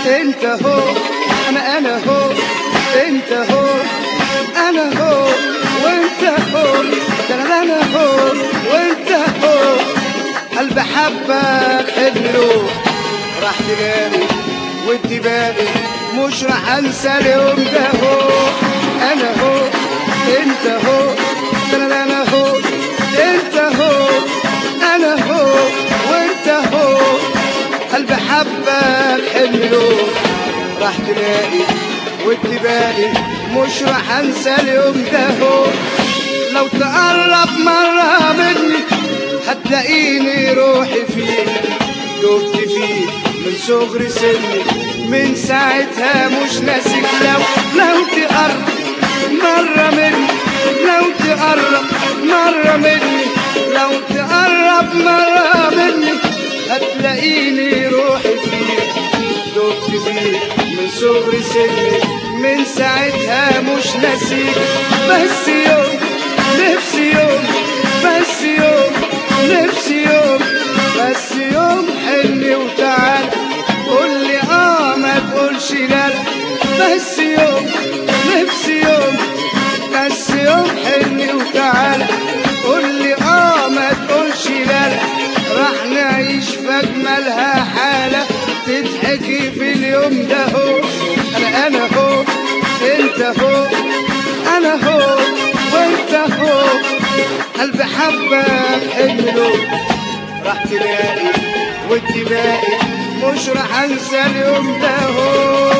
انت هو انا انا هو انت هو انا هو وانت هو ده انا انا هو وانت هو قلبي حبك حلو راح تجاري ودي بالي مش راح انسى اليوم ده هو انا هو انت هو ده انا انا هو انت هو انا هو وانت هو قلبي حبك حلو راح تلاقي ودي بالي مش راح انسى اليوم ده هو لو تقرب مرة مني هتلاقيني روحي فيك دبت فيك من صغر سني من ساعتها مش ناسيك لو لو تقرب مرة مني لو تقرب مرة مني لو تقرب مرة مني هتلاقيني روحي فيك دبت فيك من صغر سني من ساعتها مش ناسيك بس يوم نفسي يوم بس يوم نفسي يوم بس يوم حلي وتعال قول لي اه ما تقولش لا بس يوم نفسي يوم بس يوم حلي وتعال قول لي اه ما تقولش لا راح نعيش في اجملها حاله تضحكي في اليوم ده هو انا انا هو انت هو انا هو وانت هو قلبي حبك حلو راح تلاقي ودي باقي مش راح انسى اليوم ده هو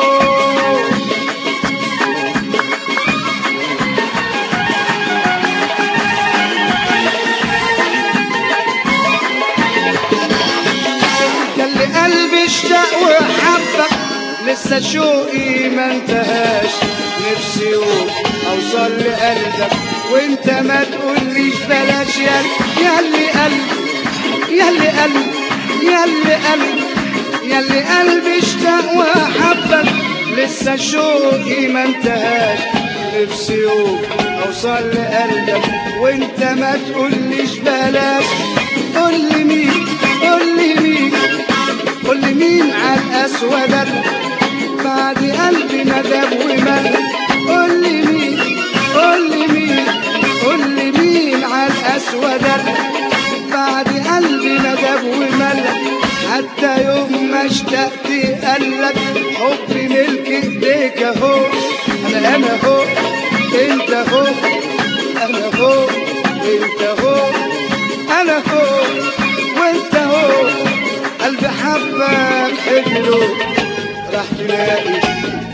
ياللي قلبي اشتاق وحبك لسه شوقي ما انتهاش نفسي يوم اوصل لقلبك وانت ما تقوليش بلاش يا ياللي قلبي ياللي قلبي ياللي قلبي ياللي قلبي اشتاق وحبك لسه شوقي ما انتهاش نفسي يوم اوصل لقلبك وانت ما تقوليش بلاش قول لي مين قول لي مين قول لي مين على الاسود بعد قلبي ندب ومل قول لي مين قول لي مين قول لي مين على الاسود بعد قلبي ندب ومل حتى يوم ما اشتقت قلبك حبي ملك ايديك اهو انا انا هو انت هو انا هو انت هو انا هو وانت هو قلبي حبك حلو راح تلاقي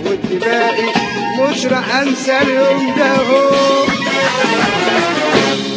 وتلاقي مش راح انسى اليوم ده هو